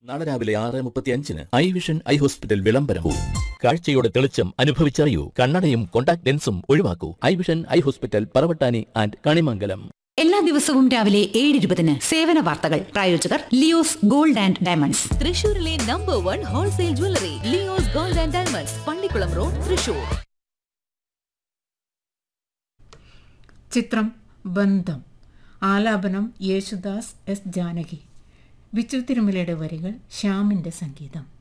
നാളെ രാവിലെ ആറ് മുപ്പത്തി അഞ്ചിന് ഐ വിഷൻ ഐ ഹോസ്പിറ്റൽ വിളംബരവും കാഴ്ചയുടെ തെളിച്ചം അനുഭവിച്ചറിയൂ കണ്ണടയും കോണ്ടാക്ട് ലെൻസും ഒഴിവാക്കൂ eye vision eye hospital Paravattani and Kanimangalam എല്ലാ ദിവസവും രാവിലെ ഏഴ് ഇരുപതിന് സേവന വാർത്തകൾ പ്രായോജകർ ലിയോസ് ഗോൾഡ് ആൻഡ് ഡയമണ്ട്സ് തൃശൂരിലെ number one wholesale jewellery Leo's gold and diamonds Pallikkulam road Thrissur ചിത്രം ബന്ധം ആലാപനം യേശുദാസ് എസ് ജാനകി ബിച്ചു തിരുമലയുടെ വരികൾ ശ്യാമിൻ്റെ സംഗീതം